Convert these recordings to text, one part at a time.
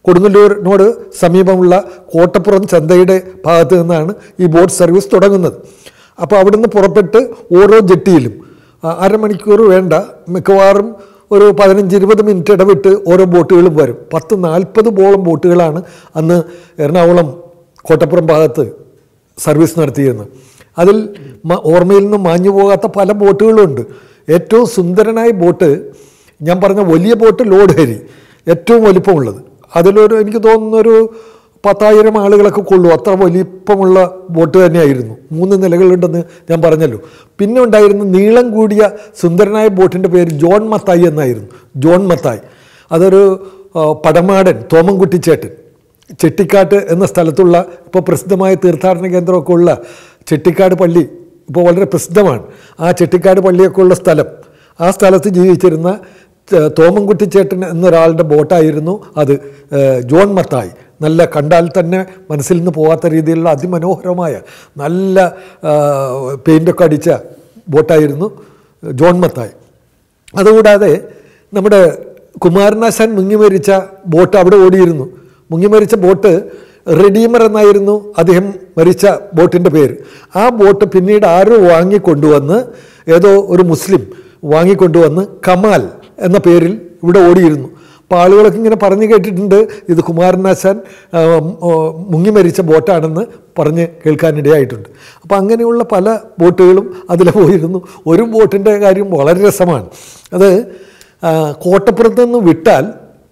കൊടുങ്ങല്ലൂരിനോട് സമീപമുള്ള കോട്ടപ്പുറം ചന്തയുടെ ഭാഗത്ത് നിന്നാണ് ഈ ബോട്ട് സർവീസ് തുടങ്ങുന്നത് അപ്പോൾ അവിടുന്ന് പുറപ്പെട്ട് ഓരോ ജെട്ടിയിലും ആ, അരമണിക്കൂർ വേണ്ട മിക്കവാറും ഒരു പതിനഞ്ച് ഇരുപത് മിനിറ്റ് ഇടവിട്ട് ഓരോ ബോട്ടുകളും വരും പത്ത് നാൽപ്പത് ബോളം ബോട്ടുകളാണ് അന്ന് എറണാകുളം കോട്ടപ്പുറം ഭാഗത്ത് സർവീസ് നടത്തിയിരുന്നത് അതിൽ മ- ഓർമ്മയിൽ നിന്ന് മാഞ്ഞു പോകാത്ത പല ബോട്ടുകളുമുണ്ട് ഏറ്റവും സുന്ദരനായ ബോട്ട് ഞാൻ പറഞ്ഞ വലിയ ബോട്ട് ലോഡ് ഹരി ഏറ്റവും വലിപ്പമുള്ളത് അതിലൊരു എനിക്ക് തോന്നുന്നൊരു പത്തായിരം ആളുകളൊക്കെ കൊള്ളൂ അത്ര വലിപ്പമുള്ള ബോട്ട് തന്നെയായിരുന്നു മൂന്ന് നിലകളുണ്ടെന്ന് ഞാൻ പറഞ്ഞല്ലോ പിന്നെ ഉണ്ടായിരുന്ന നീളം കൂടിയ സുന്ദരനായ ബോട്ടിൻ്റെ പേര് ജോൺ മത്തായി എന്നായിരുന്നു ജോൺ മത്തായി അതൊരു ആ, പടമാടൻ തോമൻകുട്ടിച്ചേട്ടൻ ചെട്ടിക്കാട്ട് എന്ന സ്ഥലത്തുള്ള ഇപ്പോൾ പ്രസിദ്ധമായ തീർത്ഥാടന കേന്ദ്രമൊക്കെ ഉള്ള ചെട്ടിക്കാട് പള്ളി ഇപ്പോൾ വളരെ പ്രസിദ്ധമാണ് ആ ചെട്ടിക്കാട് പള്ളിയൊക്കെ ഉള്ള സ്ഥലം ആ സ്ഥലത്ത് ജീവിച്ചിരുന്ന ത- തോമൻകുട്ടി ചേട്ടൻ എന്നൊരാളുടെ ബോട്ടായിരുന്നു അത് ഏഹ്, ജോൺ മത്തായി നല്ല കണ്ടാൽ തന്നെ മനസ്സിൽ നിന്ന് പോകാത്ത രീതിയിലുള്ള അതിമനോഹരമായ നല്ല പെയിൻ്റൊക്കെ അടിച്ച ബോട്ടായിരുന്നു ജോൺ മത്തായി അതുകൂടാതെ നമ്മുടെ കുമാരനാശാൻ മുങ്ങിമരിച്ച ബോട്ട് അവിടെ ഓടിയിരുന്നു മുങ്ങിമരിച്ച ബോട്ട് റെഡീമർ എന്നായിരുന്നു അദ്ദേഹം മരിച്ച ബോട്ടിൻ്റെ പേര് ആ ബോട്ട് പിന്നീട് ആരോ വാങ്ങിക്കൊണ്ടുവന്ന് ഏതോ ഒരു മുസ്ലിം വാങ്ങിക്കൊണ്ടുവന്ന് കമാൽ എന്ന പേരിൽ ഇവിടെ ഓടിയിരുന്നു അപ്പോൾ ആളുകളൊക്കെ ഇങ്ങനെ പറഞ്ഞു കേട്ടിട്ടുണ്ട് ഇത് കുമാരനാശാൻ ആ, ഓ, മുങ്ങി മരിച്ച ബോട്ടാണെന്ന് പറഞ്ഞ് കേൾക്കാനിടയായിട്ടുണ്ട് അപ്പോൾ അങ്ങനെയുള്ള പല ബോട്ടുകളും അതിൽ പോയിരുന്നു ഒരു ബോട്ടിൻ്റെ കാര്യം വളരെ രസമാണ് അത് ആ, കോട്ടപ്പുറത്ത് നിന്ന് വിട്ടാൽ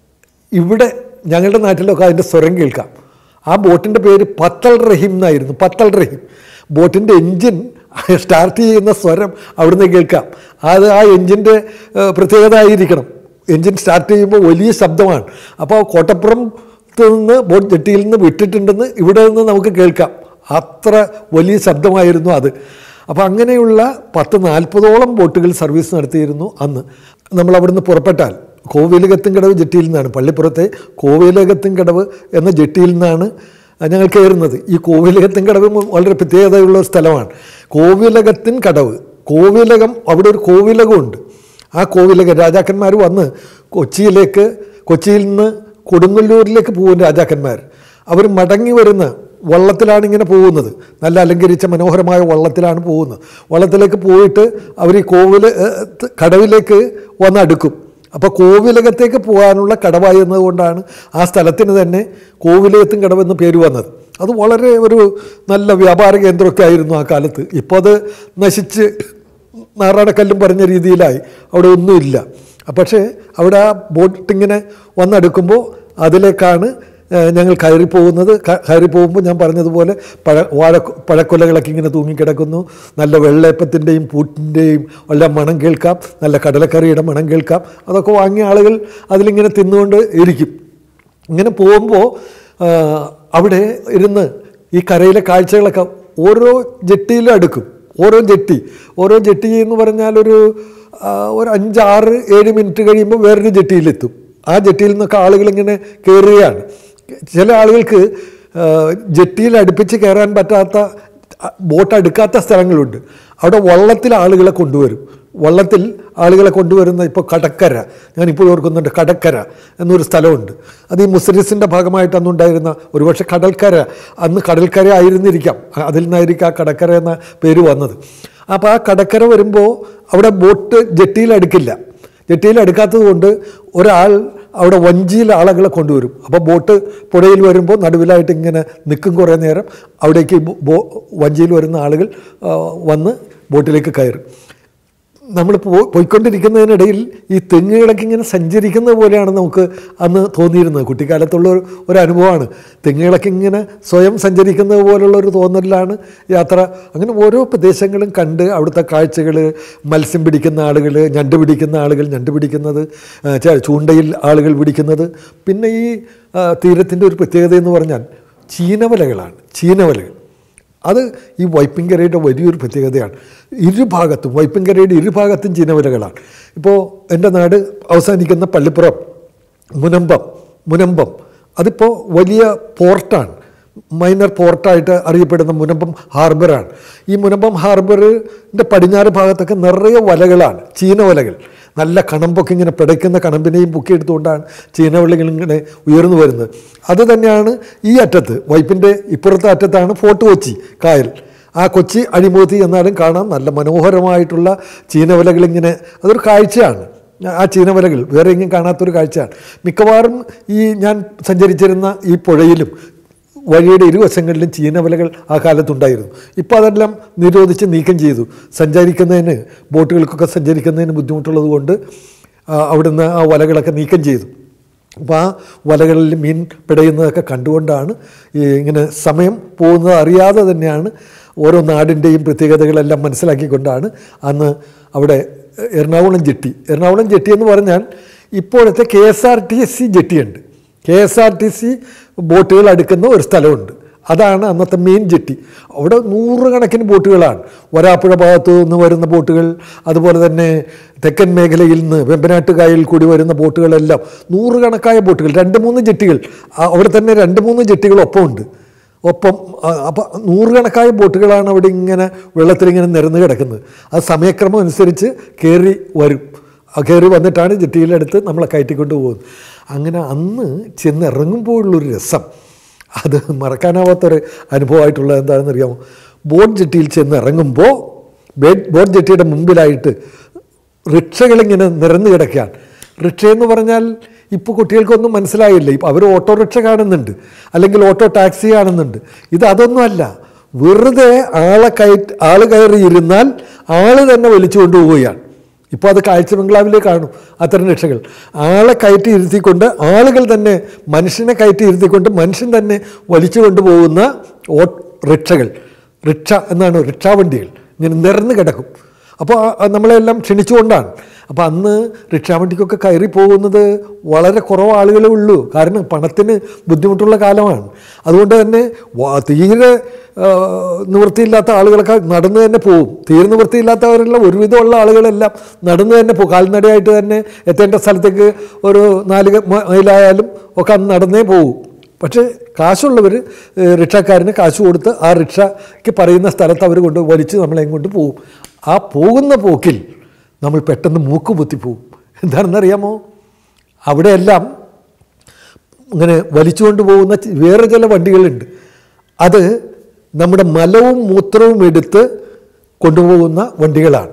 ഇവിടെ ഞങ്ങളുടെ നാട്ടിലൊക്കെ അതിൻ്റെ സ്വരം കേൾക്കാം ആ ബോട്ടിൻ്റെ പേര് പത്തൽ റഹീം എന്നായിരുന്നു പത്തൽ റഹീം ബോട്ടിൻ്റെ എൻജിൻ സ്റ്റാർട്ട് ചെയ്യുന്ന സ്വരം അവിടുന്ന് കേൾക്കാം അത് ആ എൻജിൻ്റെ പ്രത്യേകത ആയിരിക്കണം എൻജിൻ സ്റ്റാർട്ട് ചെയ്യുമ്പോൾ വലിയ ശബ്ദമാണ് അപ്പോൾ കോട്ടപ്പുറത്ത് നിന്ന് ബോട്ട് ജെട്ടിയിൽ നിന്ന് വിട്ടിട്ടുണ്ടെന്ന് ഇവിടെ നിന്ന് നമുക്ക് കേൾക്കാം അത്ര വലിയ ശബ്ദമായിരുന്നു അത് അപ്പോൾ അങ്ങനെയുള്ള പത്ത് നാൽപ്പതോളം ബോട്ടുകൾ സർവീസ് നടത്തിയിരുന്നു അന്ന് നമ്മൾ അവിടുന്ന് പുറപ്പെട്ടാൽ കോവിലകത്തുംകടവ് ജെട്ടിയിൽ നിന്നാണ് പള്ളിപ്പുറത്തെ കോവിലകത്തുംകടവ് എന്ന ജെട്ടിയിൽ നിന്നാണ് ഞങ്ങൾ കയറുന്നത് ഈ കോവിലകത്തിൻ കടവ് വളരെ പ്രത്യേകതയുള്ള ഒരു സ്ഥലമാണ് കോവിലകത്തിൻ കടവ് കോവിലകം അവിടെ ഒരു കോവിലകമുണ്ട് ആ കോവിലകം രാജാക്കന്മാർ വന്ന് കൊച്ചിയിലേക്ക് കൊച്ചിയിൽ നിന്ന് കൊടുങ്ങല്ലൂരിലേക്ക് പോകും രാജാക്കന്മാർ അവർ മടങ്ങി വരുന്ന വള്ളത്തിലാണ് ഇങ്ങനെ പോകുന്നത് നല്ല അലങ്കരിച്ച മനോഹരമായ വള്ളത്തിലാണ് പോകുന്നത് വള്ളത്തിലേക്ക് പോയിട്ട് അവർ ഈ കോവിൽ കടവിലേക്ക് വന്നടുക്കും അപ്പോൾ കോവിലകത്തേക്ക് പോകാനുള്ള കടവായിരുന്നത് കൊണ്ടാണ് ആ സ്ഥലത്തിന് തന്നെ കോവിലകത്തും കടവെന്ന് പേര് വന്നത് അത് വളരെ ഒരു നല്ല വ്യാപാര കേന്ദ്രമൊക്കെ ആയിരുന്നു ആ കാലത്ത് ഇപ്പോൾ അത് നശിച്ച് നാറാണക്കല്ലും പറഞ്ഞ രീതിയിലായി അവിടെ ഒന്നുമില്ല പക്ഷേ അവിടെ ആ ബോട്ടിങ്ങനെ വന്നെടുക്കുമ്പോൾ അതിലേക്കാണ് ഏഹ്, ഞങ്ങൾ കയറി പോകുന്നത് ക- കയറി പോകുമ്പോൾ ഞാൻ പറഞ്ഞതുപോലെ പഴ വാഴ പഴക്കൊലകളൊക്കെ ഇങ്ങനെ തൂങ്ങിക്കിടക്കുന്നു നല്ല വെള്ളയപ്പത്തിൻ്റെയും പൂട്ടിൻ്റെയും എല്ലാം മണം കേൾക്കാം നല്ല കടലക്കറിയുടെ മണം കേൾക്കാം അതൊക്കെ വാങ്ങിയ ആളുകൾ അതിലിങ്ങനെ തിന്നുകൊണ്ട് ഇരിക്കും ഇങ്ങനെ പോകുമ്പോൾ അവിടെ ഇരുന്ന് ഈ കരയിലെ കാഴ്ചകളൊക്കെ ഓരോ ജെട്ടിയിലും അടുക്കും ഓരോ ജെട്ടി ഓരോ ജെട്ടി എന്ന് പറഞ്ഞാൽ ഒരു ആ, ഒരു അഞ്ചാറ് ഏഴ് മിനിറ്റ് കഴിയുമ്പോൾ വേറൊരു ജെട്ടിയിലെത്തും ആ ജെട്ടിയിൽ നിന്നൊക്കെ ആളുകൾ ഇങ്ങനെ കയറുകയാണ് ചില ആളുകൾക്ക് ആ, ജെട്ടിയിൽ അടുപ്പിച്ച് കയറാൻ പറ്റാത്ത അ- ബോട്ട് അടുക്കാത്ത സ്ഥലങ്ങളുണ്ട് അവിടെ വള്ളത്തിൽ ആളുകളെ കൊണ്ടുവരും വള്ളത്തിൽ ആളുകളെ കൊണ്ടുവരുന്ന ഇപ്പോൾ കടക്കര ഞാനിപ്പോൾ ഓർക്കുന്നുണ്ട് കടക്കര എന്നൊരു സ്ഥലമുണ്ട് അത് ഈ മുസ്ലിസിൻ്റെ ഭാഗമായിട്ട് അന്നുണ്ടായിരുന്ന ഒരുപക്ഷെ കടൽക്കര അന്ന് കടൽക്കര ആയിരുന്നിരിക്കാം അ- അതിൽ നിന്നായിരിക്കും ആ കടക്കര എന്ന പേര് വന്നത് അപ്പോൾ ആ കടക്കര വരുമ്പോൾ അവിടെ ബോട്ട് ജെട്ടിയിൽ അടുക്കില്ല ജെട്ടിയിൽ അടുക്കാത്തത് കൊണ്ട് ഒരാൾ അവിടെ വഞ്ചിയിൽ ആളുകളെ കൊണ്ടുവരും അപ്പോൾ ബോട്ട് പുഴയിൽ വരുമ്പോൾ നടുവിലായിട്ട് ഇങ്ങനെ നിൽക്കും കുറേ നേരം അവിടേക്ക് ഈ ബോ വഞ്ചിയിൽ വരുന്ന ആളുകൾ ആ, വന്ന് ബോട്ടിലേക്ക് കയറും നമ്മൾ പോ പോയിക്കൊണ്ടിരിക്കുന്നതിനിടയിൽ ഈ തെങ്ങുകളൊക്കെ ഇങ്ങനെ സഞ്ചരിക്കുന്നത് പോലെയാണ് നമുക്ക് അന്ന് തോന്നിയിരുന്നത് കുട്ടിക്കാലത്തുള്ള ഒരു ഒരു അനുഭവമാണ് തെങ്ങുകളൊക്കെ ഇങ്ങനെ സ്വയം സഞ്ചരിക്കുന്നത് പോലുള്ള ഒരു തോന്നലിലാണ് യാത്ര അങ്ങനെ ഓരോ പ്രദേശങ്ങളും കണ്ട് അവിടുത്തെ കാഴ്ചകൾ മത്സ്യം പിടിക്കുന്ന ആളുകൾ ഞണ്ട് പിടിക്കുന്ന ആളുകൾ ഞണ്ട് പിടിക്കുന്നത് ആ, ച- ചൂണ്ടയിൽ ആളുകൾ പിടിക്കുന്നത് പിന്നെ ഈ തീരത്തിൻ്റെ ഒരു പ്രത്യേകത എന്ന് പറഞ്ഞാൽ ചീനവലകളാണ് ചീനവലകൾ അത് ഈ വൈപ്പിങ്കരയുടെ വലിയൊരു പ്രത്യേകതയാണ് ഇരുഭാഗത്തും വൈപ്പിങ്കരയുടെ ഇരുഭാഗത്തും ചീനവലകളാണ് ഇപ്പോൾ എൻ്റെ നാട് അവസാനിക്കുന്ന പള്ളിപ്പുറം മുനമ്പം മുനമ്പം അതിപ്പോൾ വലിയ പോർട്ടാണ് മൈനർ പോർട്ടായിട്ട് അറിയപ്പെടുന്ന മുനമ്പം ഹാർബറാണ് ഈ മുനമ്പം ഹാർബറിൻ്റെ പടിഞ്ഞാറ് ഭാഗത്തൊക്കെ നിറയെ വലകളാണ് ചീനവലകൾ നല്ല കണമ്പൊക്കെ ഇങ്ങനെ പിടയ്ക്കുന്ന കണമ്പിനെയും പൊക്കിയെടുത്തുകൊണ്ടാണ് ചീനവള്ളികൾ ഇങ്ങനെ ഉയർന്നു വരുന്നത് അത് തന്നെയാണ് ഈ അറ്റത്ത് വൈപ്പിൻ്റെ ഇപ്പുറത്തെ അറ്റത്താണ് ഫോർട്ട് കൊച്ചി കായൽ ആ കൊച്ചി അഴിമൂത്തി എന്നാലും കാണാം നല്ല മനോഹരമായിട്ടുള്ള ചീനവലകൾ ഇങ്ങനെ അതൊരു കാഴ്ചയാണ് ആ ചീനവലകൾ വേറെ എങ്ങും കാണാത്തൊരു കാഴ്ചയാണ് മിക്കവാറും ഈ ഞാൻ സഞ്ചരിച്ചിരുന്ന ഈ പുഴയിലും വഴിയുടെ ഇരുവശങ്ങളിലും ചീനവലകൾ ആ കാലത്തുണ്ടായിരുന്നു ഇപ്പോൾ അതെല്ലാം നിരോധിച്ച് നീക്കം ചെയ്തു സഞ്ചരിക്കുന്നതിന് ബോട്ടുകൾക്കൊക്കെ സഞ്ചരിക്കുന്നതിന് ബുദ്ധിമുട്ടുള്ളത് കൊണ്ട് ആ, അവിടുന്ന് ആ വലകളൊക്കെ നീക്കം ചെയ്തു അപ്പോൾ ആ വലകളിൽ മീൻ പിടയുന്നതൊക്കെ കണ്ടുകൊണ്ടാണ് ഈ ഇങ്ങനെ സമയം പോകുന്നത് അറിയാതെ തന്നെയാണ് ഓരോ നാടിൻ്റെയും പ്രത്യേകതകളെല്ലാം മനസ്സിലാക്കിക്കൊണ്ടാണ് അന്ന് അവിടെ എറണാകുളം ജെട്ടി എറണാകുളം ജെട്ടി എന്ന് പറഞ്ഞാൽ ഇപ്പോഴത്തെ K S R T C ജെട്ടിയുണ്ട് K S R T C ബോട്ടുകൾ അടുക്കുന്ന ഒരു സ്ഥലമുണ്ട് അതാണ് അന്നത്തെ മെയിൻ ജെട്ടി അവിടെ നൂറുകണക്കിന് ബോട്ടുകളാണ് വരാപ്പുഴ ഭാഗത്തു നിന്ന് വരുന്ന ബോട്ടുകൾ അതുപോലെ തന്നെ തെക്കൻ മേഖലയിൽ നിന്ന് വെമ്പനാട്ട് കായലിൽ കൂടി വരുന്ന ബോട്ടുകളെല്ലാം നൂറുകണക്കായ ബോട്ടുകൾ രണ്ട് മൂന്ന് ജെട്ടികൾ ആ, അവിടെ തന്നെ രണ്ട് മൂന്ന് ജെട്ടികൾ ഒപ്പമുണ്ട് ഒപ്പം അപ്പം നൂറുകണക്കായ ബോട്ടുകളാണ് അവിടെ ഇങ്ങനെ വെള്ളത്തിലിങ്ങനെ നിരന്ന് കിടക്കുന്നത് അത് സമയക്രമം അനുസരിച്ച് കയറി വരും ആ കയറി വന്നിട്ടാണ് ജെട്ടിയിലെടുത്ത് നമ്മളെ കയറ്റിക്കൊണ്ട് പോകുന്നത് അങ്ങനെ അന്ന് ചെന്നിറങ്ങുമ്പോഴുള്ളൊരു രസം അത് മറക്കാനാവാത്തൊരു അനുഭവമായിട്ടുള്ളത് എന്താണെന്ന് അറിയാമോ ബോട്ട് ജെട്ടിയിൽ ചെന്ന് ഇറങ്ങുമ്പോൾ ബോട്ട് ജെട്ടിയുടെ മുമ്പിലായിട്ട് റിക്ഷകളിങ്ങനെ നിരന്ന് കിടക്കുകയാണ് റിക്ഷ എന്ന് പറഞ്ഞാൽ ഇപ്പോൾ കുട്ടികൾക്കൊന്നും മനസ്സിലായില്ല ഇപ്പം അവർ ഓട്ടോറിക്ഷ കാണുന്നുണ്ട് അല്ലെങ്കിൽ ഓട്ടോ ടാക്സി കാണുന്നുണ്ട് ഇത് അതൊന്നുമല്ല വെറുതെ ആളെ കയറ്റ് ആൾ കയറി ഇരുന്നാൽ ആൾ തന്നെ വലിച്ചു കൊണ്ടുപോവുകയാണ് ഇപ്പോൾ അത് കാഴ്ച ബംഗ്ലാവിലേ കാണും അത്തരം രക്ഷകൾ ആളെ കയറ്റി ഇരുത്തിക്കൊണ്ട് ആളുകൾ തന്നെ മനുഷ്യനെ കയറ്റി ഇരുത്തിക്കൊണ്ട് മനുഷ്യൻ തന്നെ വലിച്ചു കൊണ്ടുപോകുന്ന ഓ റിക്ഷകൾ റിക്ഷ എന്നാണ് റിക്ഷാ വണ്ടികൾ ഇങ്ങനെ നിരന്ന് കിടക്കും അപ്പോൾ ആ- ആ നമ്മളെല്ലാം ക്ഷണിച്ചുകൊണ്ടാണ് അപ്പോൾ അന്ന് റിക്ഷാ വണ്ടിക്കൊക്കെ കയറി പോകുന്നത് വളരെ കുറവ് ആളുകളേ ഉള്ളൂ കാരണം പണത്തിന് ബുദ്ധിമുട്ടുള്ള കാലമാണ് അതുകൊണ്ട് തന്നെ വ- തീരെ ആ, നിവൃത്തിയില്ലാത്ത ആളുകളൊക്കെ നടന്നു തന്നെ പോകും തീരെ നിവൃത്തിയില്ലാത്തവരുള്ള ഒരുവിധമുള്ള ആളുകളെല്ലാം നടന്നു തന്നെ പോകും കാൽനടയായിട്ട് തന്നെ എത്തേണ്ട സ്ഥലത്തേക്ക് ഒരു നാല് ക- മൈലായാലും ഒക്കെ അന്ന് നടന്നേ പോകും പക്ഷേ കാശുള്ളവർ റിക്ഷക്കാരന് കാശ് കൊടുത്ത് ആ റിക്ഷയ്ക്ക് പറയുന്ന സ്ഥലത്ത് അവർ കൊണ്ട് വലിച്ച് നമ്മളെ കൊണ്ട് പോകും ആ പോകുന്ന പോക്കിൽ നമ്മൾ പെട്ടെന്ന് മൂക്ക് പൊത്തിപ്പോവും എന്താണെന്നറിയാമോ അവിടെയെല്ലാം ഇങ്ങനെ വലിച്ചുകൊണ്ട് പോകുന്ന ചി- വേറെ ചില വണ്ടികളുണ്ട് അത് നമ്മുടെ മലവും മൂത്രവും എടുത്ത് കൊണ്ടുപോകുന്ന വണ്ടികളാണ്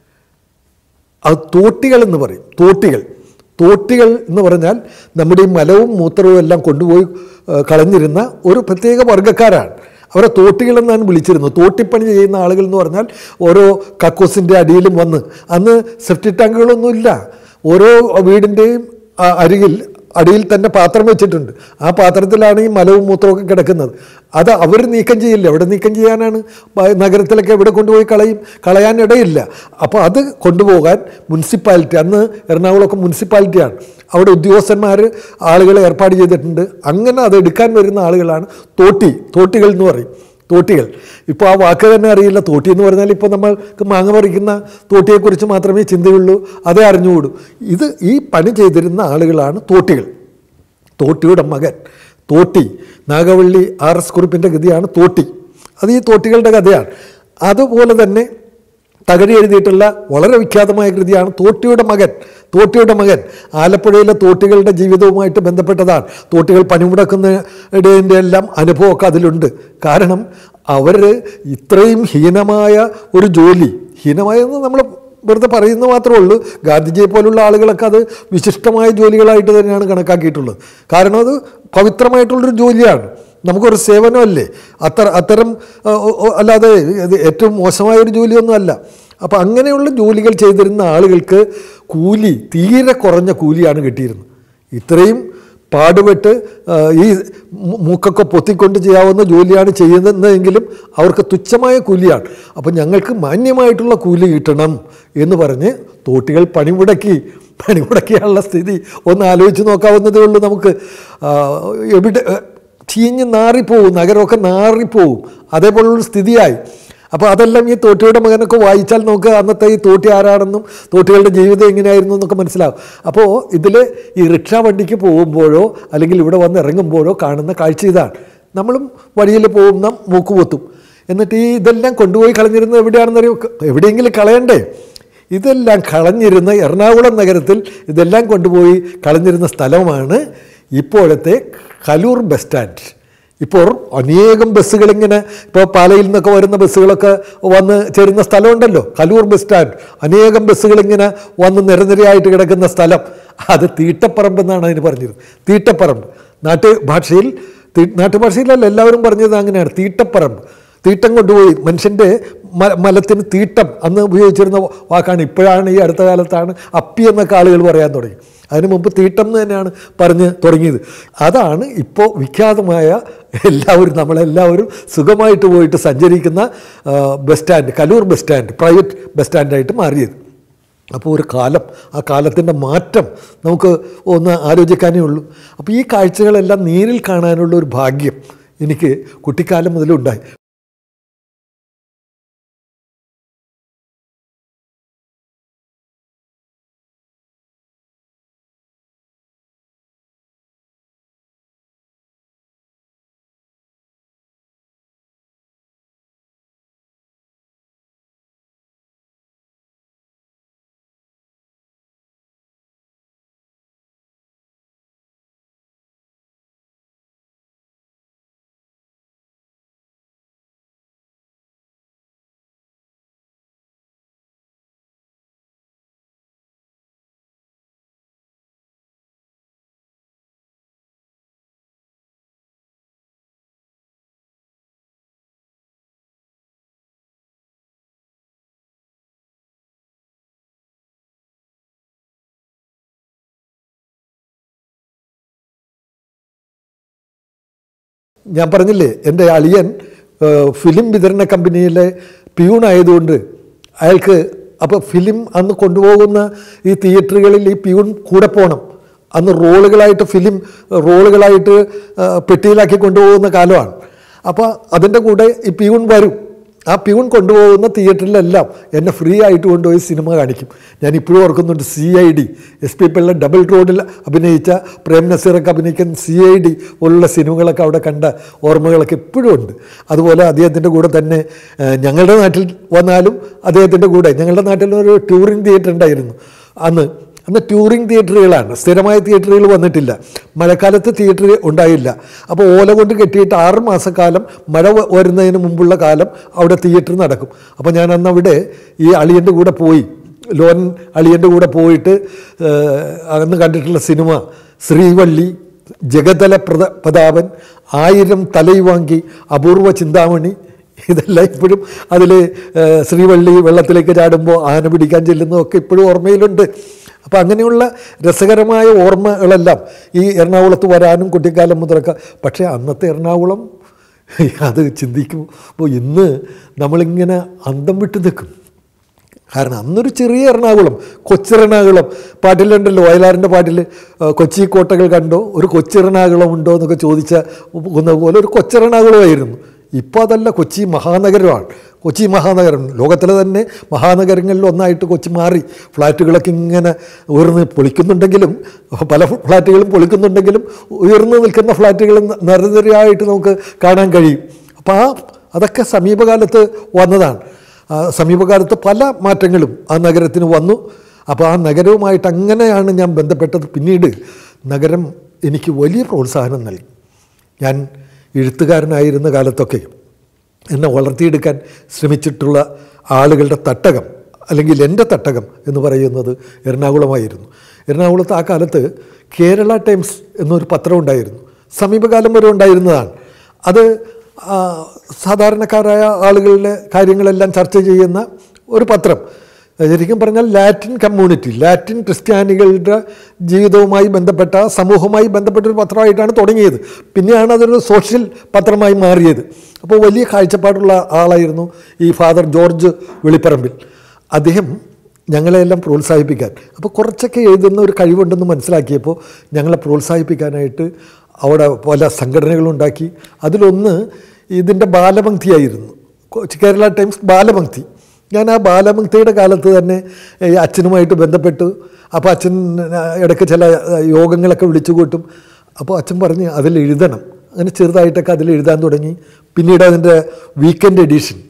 അത് തോട്ടികൾ എന്ന് പറയും തോട്ടികൾ തോട്ടികൾ എന്ന് പറഞ്ഞാൽ നമ്മുടെ ഈ മലവും മൂത്രവും എല്ലാം കൊണ്ടുപോയി ഏഹ്, കളഞ്ഞിരുന്ന ഒരു പ്രത്യേക വർഗ്ഗക്കാരാണ് അവരെ തോട്ടികൾ എന്നാണ് വിളിച്ചിരുന്നത് തോട്ടിപ്പണി ചെയ്യുന്ന ആളുകൾ എന്ന് പറഞ്ഞാൽ ഓരോ കക്കൂസിൻ്റെ അടിയിലും വന്ന് അന്ന് സെപ്റ്റി ടാങ്കുകളൊന്നുമില്ല ഓരോ വീടിൻ്റെയും ആ, അരികിൽ അടിയിൽ തന്നെ പാത്രം വെച്ചിട്ടുണ്ട് ആ പാത്രത്തിലാണ് ഈ മലവും മൂത്രമൊക്കെ കിടക്കുന്നത് അത് അവർ നീക്കം ചെയ്യില്ല എവിടെ നീക്കം ചെയ്യാനാണ് ബ- നഗരത്തിലൊക്കെ എവിടെ കൊണ്ടുപോയി കളയും കളയാൻ ഇടയില്ല അപ്പോൾ അത് കൊണ്ടുപോകാൻ മുനിസിപ്പാലിറ്റി അന്ന് എറണാകുളമൊക്കെ മുനിസിപ്പാലിറ്റിയാണ് അവിടെ ഉദ്യോഗസ്ഥന്മാർ ആളുകളെ ഏർപ്പാട് ചെയ്തിട്ടുണ്ട് അങ്ങനെ അത് എടുക്കാൻ വരുന്ന ആളുകളാണ് തോട്ടി തോട്ടികൾ എന്ന് പറയും തോട്ടികൾ ഇപ്പോൾ ആ വാക്ക് തന്നെ അറിയില്ല തോട്ടി എന്ന് പറഞ്ഞാൽ ഇപ്പോൾ നമ്മൾക്ക് മാങ്ങ പറിക്കുന്ന തോട്ടിയെക്കുറിച്ച് മാത്രമേ ചിന്തയുള്ളൂ അതേ അറിഞ്ഞുകൂടൂ ഇത് ഈ പണി ചെയ്തിരുന്ന ആളുകളാണ് തോട്ടികൾ തോട്ടിയുടെ മകൻ തോട്ടി നാഗവള്ളി ആർ എസ് കുറിപ്പിൻ്റെ ഗതിയാണ് തോട്ടി അത് ഈ തോട്ടികളുടെ കഥയാണ് അതുപോലെ തന്നെ തകഴി എഴുതിയിട്ടുള്ള വളരെ വിഖ്യാതമായ കൃതിയാണ് തോട്ടിയുടെ മകൻ തോട്ടിയുടെ മകൻ ആലപ്പുഴയിലെ തോട്ടികളുടെ ജീവിതവുമായിട്ട് ബന്ധപ്പെട്ടതാണ് തോട്ടികൾ പണിമുടക്കുന്നതിൻ്റെ എല്ലാം അനുഭവമൊക്കെ അതിലുണ്ട് കാരണം അവർ ഇത്രയും ഹീനമായ ഒരു ജോലി ഹീനമായെന്ന് നമ്മൾ വെറുതെ പറയുന്നത് മാത്രമേ ഉള്ളൂ ഗാന്ധിജിയെ പോലുള്ള ആളുകളൊക്കെ അത് വിശിഷ്ടമായ ജോലികളായിട്ട് തന്നെയാണ് കണക്കാക്കിയിട്ടുള്ളത് കാരണം അത് പവിത്രമായിട്ടുള്ളൊരു ജോലിയാണ് നമുക്കൊരു സേവനമല്ലേ അത്ര അത്തരം ആ, ഓ, ഓ, അല്ലാതെ ഇത് ഏറ്റവും മോശമായ ഒരു ജോലിയൊന്നും അല്ല അപ്പോൾ അങ്ങനെയുള്ള ജോലികൾ ചെയ്തിരുന്ന ആളുകൾക്ക് കൂലി തീരെ കുറഞ്ഞ കൂലിയാണ് കിട്ടിയിരുന്നത് ഇത്രയും പാടുപെട്ട് ആ, ഈ മൂ- മൂക്കൊക്കെ പൊത്തിക്കൊണ്ട് ചെയ്യാവുന്ന ജോലിയാണ് ചെയ്യുന്നതെങ്കിലും അവർക്ക് തുച്ഛമായ കൂലിയാണ് അപ്പം ഞങ്ങൾക്ക് മാന്യമായിട്ടുള്ള കൂലി കിട്ടണം എന്ന് പറഞ്ഞ് തോട്ടികൾ പണിമുടക്കി പണിമുടക്കിയുള്ള സ്ഥിതി ഒന്ന് ആലോചിച്ച് നോക്കാവുന്നതേ ഉള്ളൂ നമുക്ക് ആ, എവിടെ ചീഞ്ഞ് നാറിപ്പോവും നഗരമൊക്കെ നാറിപ്പോവും അതേപോലുള്ളൊരു സ്ഥിതിയായി അപ്പോൾ അതെല്ലാം ഈ തോട്ടിയുടെ മകനൊക്കെ വായിച്ചാൽ നമുക്ക് അന്നത്തെ ഈ തോട്ടി ആരാണെന്നും തോട്ടികളുടെ ജീവിതം എങ്ങനെയായിരുന്നു എന്നൊക്കെ മനസ്സിലാവും അപ്പോൾ ഇതിൽ ഈ റിക്ഷാ വണ്ടിക്ക് പോകുമ്പോഴോ അല്ലെങ്കിൽ ഇവിടെ വന്ന് ഇറങ്ങുമ്പോഴോ കാണുന്ന കാഴ്ച ഇതാണ് നമ്മളും വഴിയിൽ പോകുന്ന മൂക്കുപൊത്തും എന്നിട്ട് ഈ ഇതെല്ലാം കൊണ്ടുപോയി കളഞ്ഞിരുന്നത് എവിടെയാണെന്നറിയോ എവിടെയെങ്കിലും കളയണ്ടേ ഇതെല്ലാം കളഞ്ഞിരുന്ന എറണാകുളം നഗരത്തിൽ ഇതെല്ലാം കൊണ്ടുപോയി കളഞ്ഞിരുന്ന സ്ഥലമാണ് ഇപ്പോഴത്തെ കലൂർ ബസ് സ്റ്റാൻഡ് ഇപ്പോൾ അനേകം ബസ്സുകൾ ഇങ്ങനെ ഇപ്പോൾ പാലയിൽ നിന്നൊക്കെ വരുന്ന ബസ്സുകളൊക്കെ വന്ന് ചേരുന്ന സ്ഥലമുണ്ടല്ലോ കലൂർ ബസ് സ്റ്റാൻഡ് അനേകം ബസ്സുകൾ ഇങ്ങനെ വന്ന് നിരനിരയായിട്ട് കിടക്കുന്ന സ്ഥലം അത് തീട്ടപ്പറമ്പ് എന്നാണ് അതിന് പറഞ്ഞിരുന്നത് തീട്ടപ്പറമ്പ് നാട്ടുഭാഷയിൽ തീ- നാട്ടുഭാഷയിലല്ല എല്ലാവരും പറഞ്ഞത് അങ്ങനെയാണ് തീട്ടപ്പറമ്പ് തീട്ടം കൊണ്ടുപോയി മനുഷ്യൻ്റെ മ മലത്തിന് തീട്ടം അന്ന് ഉപയോഗിച്ചിരുന്ന വാക്കാണ് ഇപ്പോഴാണ് ഈ അടുത്ത കാലത്താണ് അപ്പി എന്നൊക്കെ ആളുകൾ പറയാൻ തുടങ്ങി അതിനു മുമ്പ് തീട്ടം എന്ന് തന്നെയാണ് പറഞ്ഞ് തുടങ്ങിയത് അതാണ് ഇപ്പോൾ വിഖ്യാതമായ എല്ലാവരും നമ്മളെല്ലാവരും സുഖമായിട്ട് പോയിട്ട് സഞ്ചരിക്കുന്ന ആ, bus stand Kaloor bus stand private bus സ്റ്റാൻഡായിട്ട് മാറിയത് അപ്പോൾ ഒരു കാലം ആ കാലത്തിൻ്റെ മാറ്റം നമുക്ക് ഒന്ന് ആലോചിക്കാനേ ഉള്ളൂ അപ്പോൾ ഈ കാഴ്ചകളെല്ലാം നേരിൽ കാണാനുള്ള ഒരു ഭാഗ്യം എനിക്ക് കുട്ടിക്കാലം മുതലുണ്ടായി ഞാൻ പറഞ്ഞില്ലേ എൻ്റെ അളിയൻ ഏഹ്, ഫിലിം വിതരണ കമ്പനിയിലെ പ്യൂണായതുകൊണ്ട് അയാൾക്ക് അപ്പോൾ ഫിലിം അന്ന് കൊണ്ടുപോകുന്ന ഈ തിയേറ്ററുകളിൽ ഈ പ്യൂൺ കൂടെ പോകണം അന്ന് റോളുകളായിട്ട് ഫിലിം റോളുകളായിട്ട് ആ, പെട്ടിയിലാക്കി കൊണ്ടുപോകുന്ന കാലമാണ് അപ്പോൾ അതിൻ്റെ കൂടെ ഈ പ്യൂൺ വരും ആ പ്യൂൺ കൊണ്ടുപോകുന്ന തിയേറ്ററിലെല്ലാം എന്നെ ഫ്രീ ആയിട്ട് കൊണ്ടുപോയി സിനിമ കാണിക്കും ഞാൻ ഇപ്പോഴും ഓർക്കുന്നുണ്ട് C I D S P Pillai double റോഡിൽ അഭിനയിച്ച പ്രേം നസീറൊക്കെ അഭിനയിക്കുന്ന സി ഐ ഡി പോലുള്ള സിനിമകളൊക്കെ അവിടെ കണ്ട ഓർമ്മകളൊക്കെ ഇപ്പോഴും ഉണ്ട് അതുപോലെ അദ്ദേഹത്തിൻ്റെ കൂടെ തന്നെ ഏഹ്, ഞങ്ങളുടെ നാട്ടിൽ വന്നാലും അദ്ദേഹത്തിൻ്റെ കൂടെ ഞങ്ങളുടെ നാട്ടിൽ ഒരു ടൂറിംഗ് തിയേറ്റർ ഉണ്ടായിരുന്നു അന്ന് അന്ന് ടൂറിംഗ് തിയേറ്ററുകളാണ് സ്ഥിരമായ തിയേറ്ററുകൾ വന്നിട്ടില്ല മഴക്കാലത്ത് തിയേറ്റർ ഉണ്ടായില്ല അപ്പോൾ ഓല കൊണ്ട് കെട്ടിയിട്ട് ആറ് മാസക്കാലം മഴ വ- വരുന്നതിന് മുമ്പുള്ള കാലം അവിടെ തിയേറ്റർ നടക്കും അപ്പോൾ ഞാൻ അന്ന് അവിടെ ഈ അളിയൻ്റെ കൂടെ പോയി ലോൻ അളിയൻ്റെ കൂടെ പോയിട്ട് ഏഹ്, അന്ന് കണ്ടിട്ടുള്ള സിനിമ ശ്രീവള്ളി ജഗതല പ്രത പ്രതാപൻ ആയിരം തലൈവാങ്കി അപൂർവ ചിന്താമണി ഇതെല്ലാം ഇപ്പോഴും അതിൽ ശ്രീവള്ളി വെള്ളത്തിലേക്ക് ചാടുമ്പോൾ ആന പിടിക്കാൻ ചെല്ലുന്നതൊക്കെ ഇപ്പോഴും ഓർമ്മയിലുണ്ട് അപ്പോൾ അങ്ങനെയുള്ള രസകരമായ ഓർമ്മകളെല്ലാം ഈ എറണാകുളത്ത് വരാനും കുട്ടിക്കാലം മുതലൊക്കെ പക്ഷേ അന്നത്തെ എറണാകുളം അത് ചിന്തിക്കുമ്പോൾ ഇന്ന് നമ്മളിങ്ങനെ അന്തം വിട്ട് നിൽക്കും കാരണം അന്നൊരു ചെറിയ എറണാകുളം കൊച്ചിറണാകുളം പാട്ടിലുണ്ടല്ലോ വയലാറിൻ്റെ പാട്ടിൽ ആ, കൊച്ചി കോട്ടകൾ കണ്ടോ ഒരു കൊച്ചിറണാകുളം ഉണ്ടോ എന്നൊക്കെ ചോദിച്ച പോലെ ഒരു കൊച്ചിറണാകുളമായിരുന്നു ഇപ്പോൾ അതല്ല കൊച്ചി മഹാനഗരമാണ് കൊച്ചി മഹാനഗരം ലോകത്തിലെ തന്നെ മഹാനഗരങ്ങളിൽ ഒന്നായിട്ട് കൊച്ചി മാറി ഫ്ലാറ്റുകളൊക്കെ ഇങ്ങനെ ഉയർന്ന് പൊളിക്കുന്നുണ്ടെങ്കിലും പല ഫ്ലാറ്റുകളും പൊളിക്കുന്നുണ്ടെങ്കിലും ഉയർന്നു നിൽക്കുന്ന ഫ്ലാറ്റുകൾ നിരനിരയായിട്ട് നമുക്ക് കാണാൻ കഴിയും അപ്പോൾ ആ അതൊക്കെ സമീപകാലത്ത് വന്നതാണ് ആ, സമീപകാലത്ത് പല മാറ്റങ്ങളും ആ നഗരത്തിന് വന്നു അപ്പോൾ ആ നഗരവുമായിട്ട് അങ്ങനെയാണ് ഞാൻ ബന്ധപ്പെട്ടത് പിന്നീട് നഗരം എനിക്ക് വലിയ പ്രോത്സാഹനം നൽകി ഞാൻ എഴുത്തുകാരനായിരുന്ന കാലത്തൊക്കെ എന്നെ വളർത്തിയെടുക്കാൻ ശ്രമിച്ചിട്ടുള്ള ആളുകളുടെ തട്ടകം അല്ലെങ്കിൽ എൻ്റെ തട്ടകം എന്ന് പറയുന്നത് എറണാകുളമായിരുന്നു എറണാകുളത്ത് ആ കാലത്ത് കേരള ടൈംസ് എന്നൊരു പത്രം ഉണ്ടായിരുന്നു സമീപകാലം വരെ ഉണ്ടായിരുന്നതാണ് അത് ആ, സാധാരണക്കാരായ ആളുകളുടെ കാര്യങ്ങളെല്ലാം ചർച്ച ചെയ്യുന്ന ഒരു പത്രം ശരിക്കും പറഞ്ഞാൽ ലാറ്റിൻ കമ്മ്യൂണിറ്റി ലാറ്റിൻ ക്രിസ്ത്യാനികളുടെ ജീവിതവുമായി ബന്ധപ്പെട്ട സമൂഹവുമായി ബന്ധപ്പെട്ട ഒരു പത്രമായിട്ടാണ് തുടങ്ങിയത് പിന്നെയാണ് അതൊരു സോഷ്യൽ പത്രമായി മാറിയത് അപ്പോൾ വലിയ കാഴ്ചപ്പാടുള്ള ആളായിരുന്നു ഈ ഫാദർ ജോർജ് വെളിപ്പറമ്പിൽ അദ്ദേഹം ഞങ്ങളെല്ലാം പ്രോത്സാഹിപ്പിക്കാൻ അപ്പോൾ കുറച്ചൊക്കെ എഴുതുന്ന ഒരു കഴിവുണ്ടെന്ന് മനസ്സിലാക്കിയപ്പോൾ ഞങ്ങളെ പ്രോത്സാഹിപ്പിക്കാനായിട്ട് അവിടെ പല സംഘടനകളുണ്ടാക്കി അതിലൊന്ന് ഇതിൻ്റെ ബാലപംക്തിയായിരുന്നു കൊച്ചി കേരള ടൈംസ് ബാലപംക്തി ഞാൻ ആ ബാലപംക്തിയുടെ കാലത്ത് തന്നെ ഈ അച്ഛനുമായിട്ട് ബന്ധപ്പെട്ടു അപ്പോൾ അച്ഛൻ ആ, ഇടയ്ക്ക് ചില ആ, യോഗങ്ങളൊക്കെ വിളിച്ചു കൂട്ടും അപ്പോൾ അച്ഛൻ പറഞ്ഞ് അതിൽ എഴുതണം അങ്ങനെ ചെറുതായിട്ടൊക്കെ അതിൽ എഴുതാൻ തുടങ്ങി പിന്നീട് അതിൻ്റെ വീക്കെൻഡ് എഡിഷൻ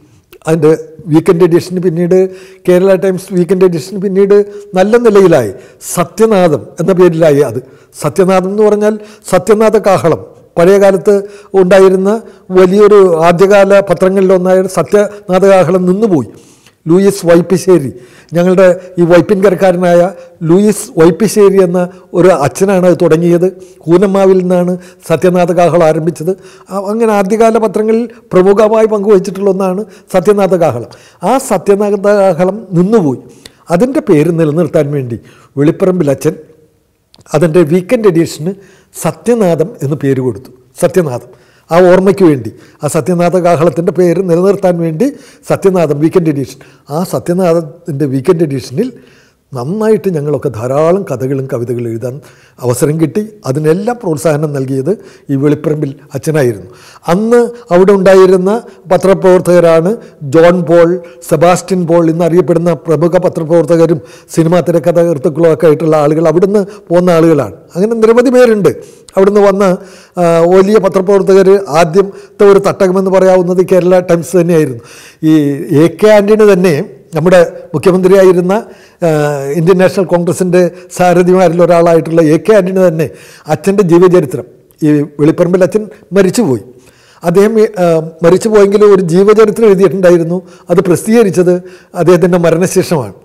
അതിൻ്റെ വീക്കെൻഡ് എഡിഷന് പിന്നീട് കേരള ടൈംസ് വീക്കെൻഡ് എഡിഷന് പിന്നീട് നല്ല നിലയിലായി സത്യനാഥം എന്ന പേരിലായി അത് സത്യനാഥം എന്ന് പറഞ്ഞാൽ സത്യനാഥ കാഹളം പഴയ കാലത്ത് ഉണ്ടായിരുന്ന വലിയൊരു ആദ്യകാല പത്രങ്ങളിലൊന്നായ സത്യനാഥ കാഹളം നിന്നുപോയി ലൂയിസ് വൈപ്പിശ്ശേരി ഞങ്ങളുടെ ഈ വൈപ്പിൻകരക്കാരനായ ലൂയിസ് വൈപ്പിശ്ശേരി എന്ന ഒരു അച്ഛനാണ് അത് തുടങ്ങിയത് കൂനമ്മാവിൽ നിന്നാണ് സത്യനാഥ കാഹളം ആരംഭിച്ചത് ആ- അങ്ങനെ ആദ്യകാല പത്രങ്ങളിൽ പ്രമുഖമായി പങ്കുവച്ചിട്ടുള്ള ഒന്നാണ് സത്യനാഥ കാഹളം ആ സത്യനാഥ കാഹളം നിന്നുപോയി അതിൻ്റെ പേര് നിലനിർത്താൻ വേണ്ടി വെളിപ്പറമ്പിൽ അച്ഛൻ അതിൻ്റെ വീക്കെൻഡ് എഡിഷന് സത്യനാഥം എന്ന് പേര് കൊടുത്തു സത്യനാഥം ആ ഓർമ്മയ്ക്ക് വേണ്ടി ആ സത്യനാഥ കാഹളത്തിൻ്റെ പേര് നിലനിർത്താൻ വേണ്ടി സത്യനാഥം വീക്കെൻഡ് എഡിഷൻ ആ സത്യനാഥത്തിൻ്റെ വീക്കെൻഡ് എഡിഷനിൽ നന്നായിട്ട് ഞങ്ങളൊക്കെ ധാരാളം കഥകളും കവിതകളും എഴുതാൻ അവസരം കിട്ടി അതിനെല്ലാം പ്രോത്സാഹനം നൽകിയത് ഈ വെളിപ്പറമ്പിൽ അച്ഛനായിരുന്നു അന്ന് അവിടെ ഉണ്ടായിരുന്ന പത്രപ്രവർത്തകരാണ് ജോൺ പോൾ സെബാസ്റ്റ്യൻ പോൾ എന്നറിയപ്പെടുന്ന പ്രമുഖ പത്രപ്രവർത്തകരും സിനിമാ തിരക്കഥാകൃത്തുക്കളും ഒക്കെ ആയിട്ടുള്ള ആളുകൾ അവിടുന്ന് പോകുന്ന ആളുകളാണ് അങ്ങനെ നിരവധി പേരുണ്ട് അവിടുന്ന് വന്ന ആ, വലിയ പത്രപ്രവർത്തകർ ആദ്യത്തെ ഒരു തട്ടകമെന്ന് പറയാവുന്നത് കേരള ടൈംസ് തന്നെയായിരുന്നു ഈ എ കെ ആൻ്റണി തന്നെ നമ്മുടെ മുഖ്യമന്ത്രിയായിരുന്ന ആ, ഇന്ത്യൻ നാഷണൽ കോൺഗ്രസിൻ്റെ സാരഥിമാരിൽ ഒരാളായിട്ടുള്ള എ കെ ആൻ്റണി തന്നെ അച്ഛൻ്റെ ജീവചരിത്രം ഈ വെളിപ്പറമ്പിൽ അച്ഛൻ മരിച്ചുപോയി അദ്ദേഹം ആ, മരിച്ചു പോയെങ്കിലും ഒരു ജീവചരിത്രം എഴുതിയിട്ടുണ്ടായിരുന്നു അത് പ്രസിദ്ധീകരിച്ചത് അദ്ദേഹത്തിൻ്റെ മരണശേഷമാണ്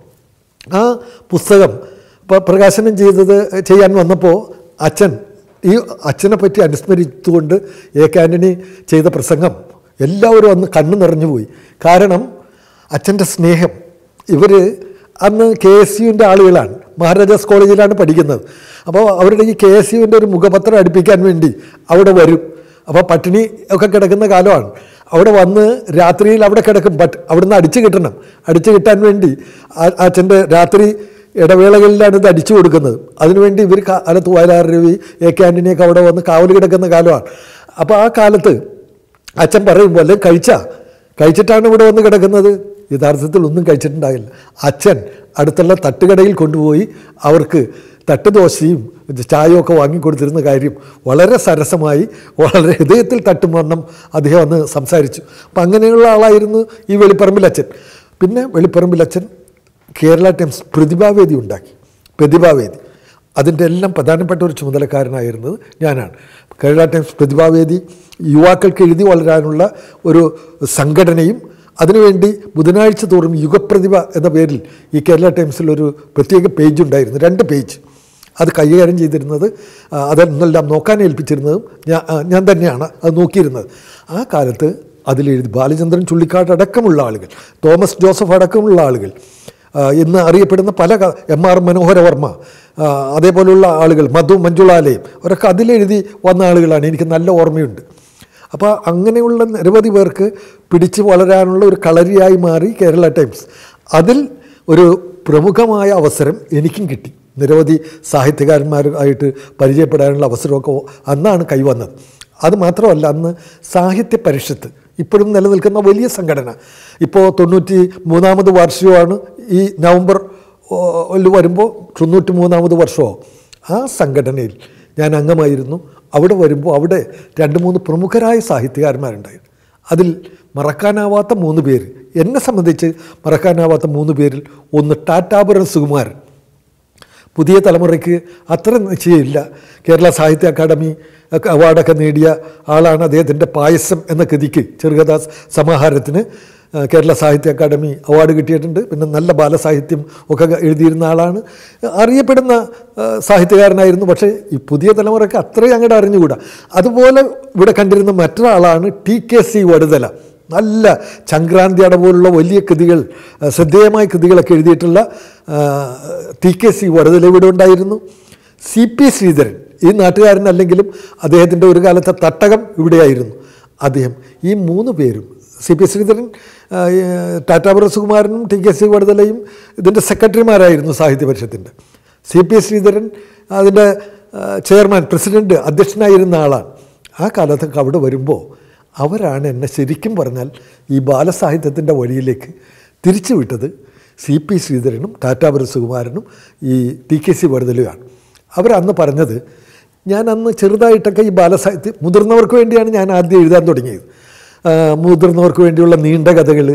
ആ പുസ്തകം പ- പ്രകാശനം ചെയ്തത് ചെയ്യാൻ വന്നപ്പോൾ അച്ഛൻ ഈ അച്ഛനെ പറ്റി അനുസ്മരിച്ചുകൊണ്ട് എ കെ ആൻ്റണി ചെയ്ത പ്രസംഗം എല്ലാവരും അന്ന് കണ്ണു നിറഞ്ഞുപോയി കാരണം അച്ഛൻ്റെ സ്നേഹം ഇവർ അന്ന് കെ എസ് യുവിൻ്റെ ആളുകളാണ് മഹാരാജാസ് കോളേജിലാണ് പഠിക്കുന്നത് അപ്പോൾ അവരുടെ ഈ കെ എസ് യുവിൻ്റെ ഒരു മുഖപത്രം അടുപ്പിക്കാൻ വേണ്ടി അവിടെ വരും അപ്പോൾ പട്ടിണി ഒക്കെ കിടക്കുന്ന കാലമാണ് അവിടെ വന്ന് രാത്രിയിൽ അവിടെ കിടക്കും ബട്ട് അവിടുന്ന് അടിച്ചു കിട്ടണം അടിച്ചു കിട്ടാൻ വേണ്ടി ആ- അച്ഛൻ്റെ രാത്രി ഇടവേളകളിലാണ് ഇത് അടിച്ചു കൊടുക്കുന്നത് അതിനുവേണ്ടി ഇവർ കാലത്ത് വയലാർ രവി എ കെ ആൻ്റണിയൊക്കെ അവിടെ വന്ന് കാവൽ കിടക്കുന്ന കാലമാണ് അപ്പോൾ ആ കാലത്ത് അച്ഛൻ പറയും വല്ലതും കഴിച്ചാ കഴിച്ചിട്ടാണ് ഇവിടെ വന്ന് കിടക്കുന്നത് യഥാർത്ഥത്തിൽ ഒന്നും കഴിച്ചിട്ടുണ്ടാകില്ല അച്ഛൻ അടുത്തുള്ള തട്ടുകടയിൽ കൊണ്ടുപോയി അവർക്ക് തട്ടുദോശയും ചായയൊക്കെ വാങ്ങിക്കൊടുത്തിരുന്ന കാര്യം വളരെ സരസമായി വളരെ ഹൃദയത്തിൽ തട്ടും വണ്ണം അദ്ദേഹം അന്ന് സംസാരിച്ചു അപ്പം അങ്ങനെയുള്ള ആളായിരുന്നു ഈ വെളിപ്പറമ്പിൽ അച്ഛൻ പിന്നെ വെളിപ്പറമ്പിൽ അച്ഛൻ കേരള ടൈംസ് പ്രതിഭാവേദി ഉണ്ടാക്കി പ്രതിഭാവേദി അതിൻ്റെ എല്ലാം പ്രധാനപ്പെട്ട ഒരു ചുമതലക്കാരനായിരുന്നത് ഞാനാണ് കേരള ടൈംസ് പ്രതിഭാവേദി യുവാക്കൾക്ക് എഴുതി വളരാനുള്ള ഒരു സംഘടനയും അതിനുവേണ്ടി ബുധനാഴ്ച തോറും യുഗപ്രതിഭ എന്ന പേരിൽ ഈ കേരള ടൈംസിൽ ഒരു പ്രത്യേക പേജ് ഉണ്ടായിരുന്നു രണ്ട് പേജ് അത് കൈകാര്യം ചെയ്തിരുന്നത് ആ, അതെന്നെല്ലാം നോക്കാൻ ഏൽപ്പിച്ചിരുന്നതും ഞാൻ ആ, ഞാൻ തന്നെയാണ് അത് നോക്കിയിരുന്നത് ആ കാലത്ത് അതിലെഴുതി ബാലചന്ദ്രൻ ചുള്ളിക്കാട് അടക്കമുള്ള ആളുകൾ തോമസ് ജോസഫ് അടക്കമുള്ള ആളുകൾ ആ, ഇന്ന് അറിയപ്പെടുന്ന പല ക- എം ആർ മനോഹരവർമ്മ ആ, അതേപോലുള്ള ആളുകൾ മധു മഞ്ജുളാലയം അവരൊക്കെ അതിലെഴുതി വന്ന ആളുകളാണ് എനിക്ക് നല്ല ഓർമ്മയുണ്ട് അപ്പോൾ അങ്ങനെയുള്ള നിരവധി പേർക്ക് പിടിച്ചു വളരാനുള്ള ഒരു കളരിയായി മാറി കേരള ടൈംസ് അതിൽ ഒരു പ്രമുഖമായ അവസരം എനിക്കും കിട്ടി നിരവധി സാഹിത്യകാരന്മാരുമായിട്ട് പരിചയപ്പെടാനുള്ള അവസരമൊക്കെ അന്നാണ് കൈവന്നത് അത് മാത്രമല്ല അന്ന് സാഹിത്യ പരിഷത്ത് ഇപ്പോഴും നിലനിൽക്കുന്ന വലിയ സംഘടന ഇപ്പോൾ തൊണ്ണൂറ്റി മൂന്നാമത് വാർഷികമാണ് ഈ നവംബർ ല് വരുമ്പോൾ തൊണ്ണൂറ്റി മൂന്നാമത് വർഷമോ ആ സംഘടനയിൽ ഞാൻ അംഗമായിരുന്നു അവിടെ വരുമ്പോൾ അവിടെ രണ്ട് മൂന്ന് പ്രമുഖരായ സാഹിത്യകാരന്മാരുണ്ടായിരുന്നു അതിൽ മറക്കാനാവാത്ത മൂന്ന് പേര് എന്നെ സംബന്ധിച്ച് മറക്കാനാവാത്ത മൂന്ന് പേരിൽ ഒന്ന് ടാറ്റാപുരം സുകുമാരൻ പുതിയ തലമുറയ്ക്ക് അത്ര നിശ്ചയമില്ല കേരള സാഹിത്യ അക്കാദമി ഒക്കെ അവാർഡൊക്കെ നേടിയ ആളാണ് അദ്ദേഹത്തിൻ്റെ പായസം എന്ന കൃതിക്ക് ചെറുകഥാ സമാഹാരത്തിന് ആ, കേരള സാഹിത്യ അക്കാദമി അവാർഡ് കിട്ടിയിട്ടുണ്ട് പിന്നെ നല്ല ബാലസാഹിത്യം ഒക്കെ എഴുതിയിരുന്ന ആളാണ് അറിയപ്പെടുന്ന ആ, സാഹിത്യകാരനായിരുന്നു പക്ഷേ ഈ പുതിയ തലമുറയ്ക്ക് അത്രയും അങ്ങോട്ട് അറിഞ്ഞുകൂടാ അതുപോലെ ഇവിടെ കണ്ടിരുന്ന മറ്റൊരാളാണ് ടി കെ സി വടുതല നല്ല ചങ്ക്രാന്തി അട പോലുള്ള വലിയ കൃതികൾ ആ, ശ്രദ്ധേയമായ കൃതികളൊക്കെ എഴുതിയിട്ടുള്ള ആ, ടി കെ സി വടുതല ഇവിടെ ഉണ്ടായിരുന്നു സി പി ശ്രീധരൻ ഈ നാട്ടുകാരനല്ലെങ്കിലും അദ്ദേഹത്തിൻ്റെ ഒരു കാലത്തെ തട്ടകം ഇവിടെയായിരുന്നു അദ്ദേഹം ഈ മൂന്ന് പേരും സി പി ശ്രീധരൻ ആ, ഈ, ടാറ്റാ സുകുമാരനും ടി കെ സി വടുതലയും ഇതിൻ്റെ സെക്രട്ടറിമാരായിരുന്നു സാഹിത്യ പരിഷത്തിൻ്റെ സി പി ശ്രീധരൻ അതിൻ്റെ ആ, ചെയർമാൻ പ്രസിഡൻറ്റ് അധ്യക്ഷനായിരുന്ന ആളാണ് ആ കാലത്തൊക്കെ അവിടെ വരുമ്പോൾ അവരാണ് എന്നെ ശരിക്കും പറഞ്ഞാൽ ഈ ബാലസാഹിത്യത്തിൻ്റെ വഴിയിലേക്ക് തിരിച്ചു വിട്ടത് സി പി ശ്രീധരനും ടാറ്റാപുര സുകുമാരനും ഈ ടി കെ സി വടുതലുമാണ് അവരന്ന് പറഞ്ഞത് ഞാൻ അന്ന് ചെറുതായിട്ടൊക്കെ ഈ ബാലസാഹിത്യം മുതിർന്നവർക്ക് വേണ്ടിയാണ് ഞാൻ ആദ്യം എഴുതാൻ തുടങ്ങിയത് ആ, മുതിർന്നവർക്ക് വേണ്ടിയുള്ള നീണ്ട കഥകൾ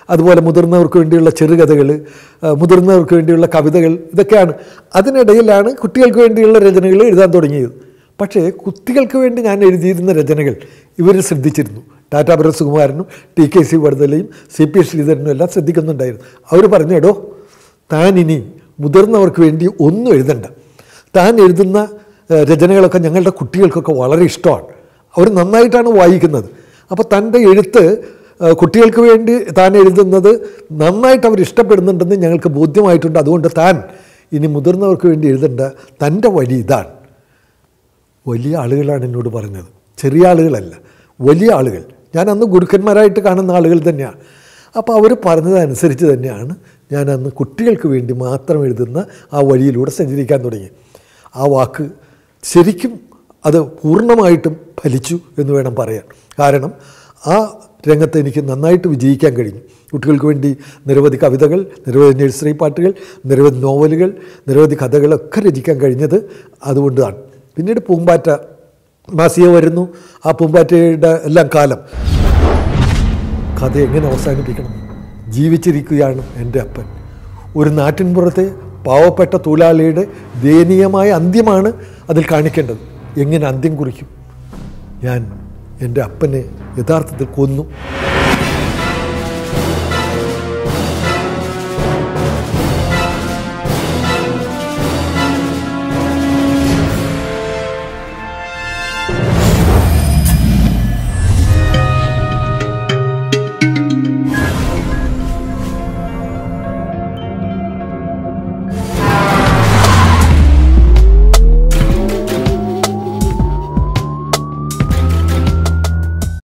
അതുപോലെ മുതിർന്നവർക്ക് വേണ്ടിയുള്ള ചെറുകഥകൾ ആ, മുതിർന്നവർക്ക് വേണ്ടിയുള്ള കവിതകൾ ഇതൊക്കെയാണ് അതിനിടയിലാണ് കുട്ടികൾക്ക് വേണ്ടിയുള്ള രചനകൾ എഴുതാൻ തുടങ്ങിയത് പക്ഷേ കുട്ടികൾക്ക് വേണ്ടി ഞാൻ എഴുതിയിരുന്ന രചനകൾ ഇവർ ശ്രദ്ധിച്ചിരുന്നു ടാറ്റാ സുകുമാരനും ടി കെ സി വർദ്ധലയും സി പി ശ്രീധരനും എല്ലാം ശ്രദ്ധിക്കുന്നുണ്ടായിരുന്നു അവർ പറഞ്ഞു എടോ താൻ ഇനി മുതിർന്നവർക്ക് വേണ്ടി ഒന്നും എഴുതണ്ട താൻ എഴുതുന്ന ഏഹ്, രചനകളൊക്കെ ഞങ്ങളുടെ കുട്ടികൾക്കൊക്കെ വളരെ ഇഷ്ടമാണ് അവർ നന്നായിട്ടാണ് വായിക്കുന്നത് അപ്പോൾ തൻ്റെ എഴുത്ത് ഏഹ്, കുട്ടികൾക്ക് വേണ്ടി താൻ എഴുതുന്നത് നന്നായിട്ട് അവർ ഇഷ്ടപ്പെടുന്നുണ്ടെന്ന് ഞങ്ങൾക്ക് ബോധ്യമായിട്ടുണ്ട് അതുകൊണ്ട് താൻ ഇനി മുതിർന്നവർക്ക് വേണ്ടി എഴുതേണ്ട തൻ്റെ വഴി ഇതാണ് വലിയ ആളുകളാണ് എന്നോട് പറഞ്ഞത് ചെറിയ ആളുകളല്ല വലിയ ആളുകൾ ഞാൻ അന്ന് ഗുരുക്കന്മാരായിട്ട് കാണുന്ന ആളുകൾ തന്നെയാണ് അപ്പോൾ അവർ പറഞ്ഞതനുസരിച്ച് തന്നെയാണ് ഞാൻ അന്ന് കുട്ടികൾക്ക് വേണ്ടി മാത്രം എഴുതുന്ന ആ വഴിയിലൂടെ സഞ്ചരിക്കാൻ തുടങ്ങി ആ വാക്ക് ശരിക്കും അത് പൂർണ്ണമായിട്ടും ഫലിച്ചു എന്ന് വേണം പറയാൻ കാരണം ആ രംഗത്ത് എനിക്ക് നന്നായിട്ട് വിജയിക്കാൻ കഴിഞ്ഞു കുട്ടികൾക്ക് വേണ്ടി നിരവധി കവിതകൾ നിരവധി നഴ്സറി പാട്ടുകൾ നിരവധി നോവലുകൾ നിരവധി കഥകളൊക്കെ രചിക്കാൻ കഴിഞ്ഞത് അതുകൊണ്ടാണ് പിന്നീട് പൂമ്പാറ്റ മാസിക വരുന്നു ആ പൂമ്പാറ്റയുടെ എല്ലാം കാലം കഥ എങ്ങനെ അവസാനിപ്പിക്കണം ജീവിച്ചിരിക്കുകയാണ് എൻ്റെ അപ്പൻ ഒരു നാട്ടിൻപുറത്തെ പാവപ്പെട്ട തൊഴിലാളിയുടെ ദയനീയമായ അന്ത്യമാണ് അതിൽ കാണിക്കേണ്ടത് എങ്ങനെ അന്ത്യം കുറിക്കും ഞാൻ എൻ്റെ അപ്പനെ യഥാർത്ഥത്തിൽ കൊന്നു